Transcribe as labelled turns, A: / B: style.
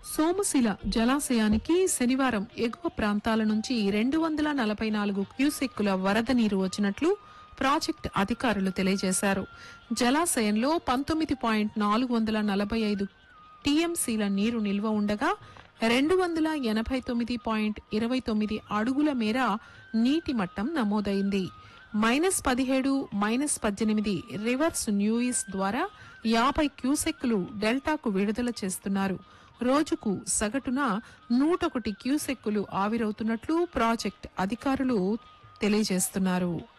A: సోమశిల జలాశయానికి శనివారం ఎగువ ప్రాంతాల నుంచి రెండు వందల నలభై నాలుగు క్యూసెక్కుల వరద నీరు వచ్చినట్లు ప్రాజెక్ట్ అధికారులు తెలియజేశారు జలాశయంలో పంతొమ్మిది పాయింట్ నాలుగు వందల నలభై ఐదు టీఎంసీల నీరు నిల్వ ఉండగా రెండు వందల ఎనభై తొమ్మిది పాయింట్ ఇరవై తొమ్మిది అడుగుల మేర నీటి మట్టం నమోదైంది మైనస్ పదిహేడు మైనస్ పద్దెనిమిది రివర్స్ న్యూయిస్ ద్వారా యాభై క్యూసెక్కులు డెల్టాకు విడుదల చేస్తున్నారు రోజుకు సగటున నూటొకటి క్యూసెక్కులు ఆవిరవుతున్నట్లు ప్రాజెక్ట్ అధికారులు తెలియజేస్తున్నారు